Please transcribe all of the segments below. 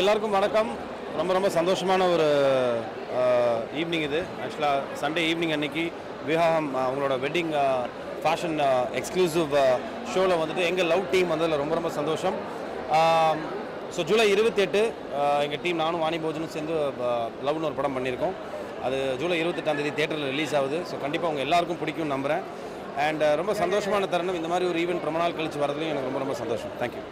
எல்லாருக்கும் வணக்கம் ரொம்ப ரொம்ப சந்தோஷமான ஒரு ஈவினிங் இது ஆக்சுவலாக சண்டே ஈவினிங் அன்னைக்கு விவாகம் அஹ், அவங்களோட வெட்டிங் ஃபேஷன் எக்ஸ்க்ளூசிவ் ஷோவில் வந்துட்டு எங்கள் லவ் டீம் வந்ததில் ரொம்ப ரொம்ப சந்தோஷம் ஸோ ஜூலை இருபத்தெட்டு எங்கள் டீம் நானும் வாணி போஜனும் சேர்ந்து லவ்னு ஒரு படம் பண்ணியிருக்கோம் அது ஜூலை இருபத்தெட்டாம் தேதி தேட்டரில் ரிலீஸ் ஆகுது ஸோ கண்டிப்பாக உங்கள் எல்லாருக்கும் பிடிக்கும்னு நம்புகிறேன் அண்ட் ரொம்ப சந்தோஷமான தருணம் இந்த மாதிரி ஒரு ஈவெண்ட் ரொம்ப நாள் கழிச்சு வரதுலையும் எனக்கு ரொம்ப ரொம்ப சந்தோஷம் தேங்க்யூ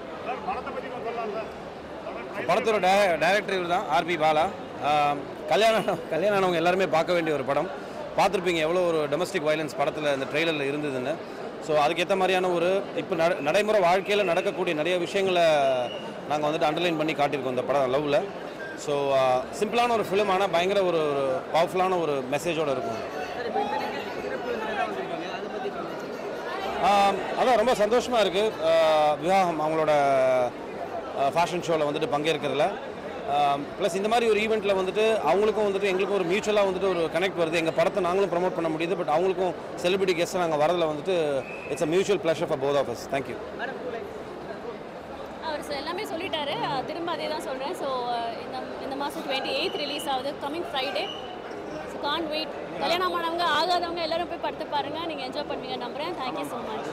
படத்தோட டே டைரக்டர் இவர் தான் ஆர்பி பாலா ஆம், கல்யாணம் கல்யாணம் ஆனவங்க எல்லாருமே பார்க்க வேண்டிய ஒரு படம் பார்த்துருப்பீங்க எவ்வளோ ஒரு டொமஸ்டிக் வயலன்ஸ் படத்தில் இந்த ட்ரெய்லரில் இருந்ததுன்னு ஸோ அதுக்கேற்ற மாதிரியான ஒரு இப்போ நட நடைமுறை வாழ்க்கையில் நடக்கக்கூடிய நிறைய விஷயங்களை நாங்கள் வந்துட்டு அண்டர்லைன் பண்ணி காட்டியிருக்கோம் இந்த படம் லவ்வில் ஸோ சிம்பிளான ஒரு ஃபிலிம் ஆனால் பயங்கர ஒரு ஒரு பவர்ஃபுல்லான ஒரு மெசேஜோடு இருக்கும் ஆம், அதான் ரொம்ப சந்தோஷமாக இருக்குது விவாகம் அவங்களோட ஃபேஷன் ஷோவில் வந்துட்டு பங்கேற்கிறதுல ப்ளஸ் இந்த மாதிரி ஒரு ஈவெண்ட்டில் வந்துட்டு அவங்களுக்கும் வந்துட்டு எங்களுக்கும் ஒரு மியூச்சுவலாக வந்துட்டு ஒரு கனெக்ட் வருது எங்கள் படத்தை நாங்களும் ப்ரோமோட் பண்ண முடியுது பட் அவங்களுக்கும் செலிபிரிட்டி கெஸ்ட்டாக நாங்கள் வரதில் வந்துட்டு it's a mutual pleasure for both of us thank you அவர் சொ- எல்லாமே சொல்லிட்டாரு அஹ் திரும்ப அதே தான் சொல்கிறேன் ஸோ இந்த இந்த மாதம் டுவெண்ட்டி எயித் ரிலீஸ் ஆகுது coming Friday so can't wait கல்யாணம் ஆனவங்க ஆகாதவங்க எல்லாரும் போய் படுத்து பாருங்க நீங்கள் என்ஜாய் பண்ணுவீங்க நம்புறேன் தேங்க்யூ ஸோ மச்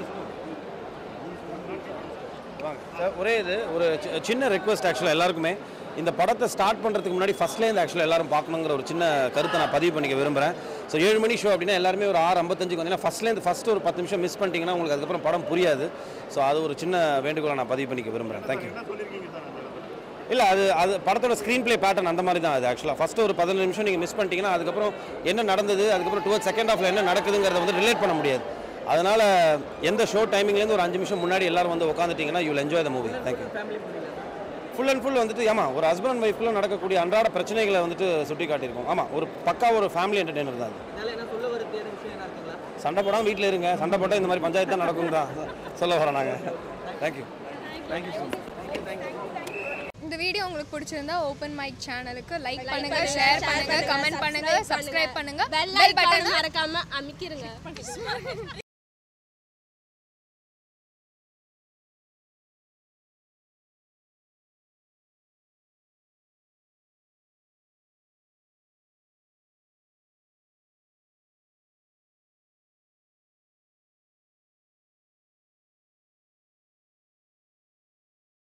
வாங்க சார் ஒரே இது ஒரு சி- சின்ன ரெக்வஸ்ட் ஆக்சுவலாக எல்லாருக்குமே இந்த படத்தை ஸ்டார்ட் பண்ணுறதுக்கு முன்னாடி ஃபஸ்ட்லேருந்து ஆக்சுவலாக எல்லாரும் பார்க்கணுங்கிற ஒரு சின்ன கருத்தை நான் பதிவு பண்ணிக்க விரும்புகிறேன் ஸோ ஏழு மணி ஷோ அப்படின்னா எல்லாருமே ஒரு ஆறு ஐம்பத்தஞ்சுக்கு வந்தீங்கன்னா ஃபஸ்ட்லேருந்து ஃபஸ்ட்டு ஒரு பத்து நிமிஷம் மிஸ் பண்ணிட்டீங்கன்னா உங்களுக்கு அதுக்கப்புறம் படம் புரியாது ஸோ அது ஒரு சின்ன வேண்டுகோளை நான் பதிவு பண்ணிக்க விரும்புகிறேன் தேங்க்யூ இல்லை அது அது படத்தோட ஸ்க்ரீன் ப்ளே பேட்டர்ன் அந்த மாதிரி தான் அது ஆக்சுவலாக ஃபஸ்ட்டு ஒரு பதினஞ்சு நிமிஷம் நீங்கள் மிஸ் பண்ணிட்டீங்கன்னா அதுக்கப்புறம் என்ன நடந்தது அதுக்கப்புறம் டுவர்ட் செகண்ட் ஹாஃபில் என்ன நடக்குதுங்கிறத வந்து ரிலேட் பண்ண முடியாது அதனால் எந்த ஷோ டைமிங்லேருந்து ஒரு அஞ்சு நிமிஷம் முன்னாடி எல்லாரும் வந்து உட்காந்துட்டிங்கன்னா you enjoy the movie thank you full and full வந்துட்டு ஆமாம் ஒரு ஹஸ்பண்ட் அண்ட் ஒய்ஃப்குள்ள நடக்கக்கூடிய அன்றாட பிரச்சனைகளை வந்துட்டு சுட்டி காட்டியிருக்கோம் ஆமாம் ஒரு பக்கா ஒரு ஃபேமிலி என்டர்டெய்னர் தான் அது இதனால என்ன சொல்ல வர தேர்வு விஷயம் என்ன இருக்குங்களா சண்டை போடாமல் வீட்டில் இருங்க சண்டை போட்டால் இந்த மாதிரி பஞ்சாயத்து தான் நடக்கும் தான் சொல்ல வரோம் நாங்கள் தேங்க்யூ தேங்க்யூ ஸோ மச் இந்த வீடியோ உங்களுக்கு பிடிச்சிருந்தா ஓப்பன் மைக் சேனலுக்கு லைக் பண்ணுங்க ஷேர் பண்ணுங்க கமெண்ட் பண்ணுங்க சப்ஸ்கிரைப் பண்ணுங்க பெல் பெல் பட்டன் மறக்காம அமைக்கிருங்க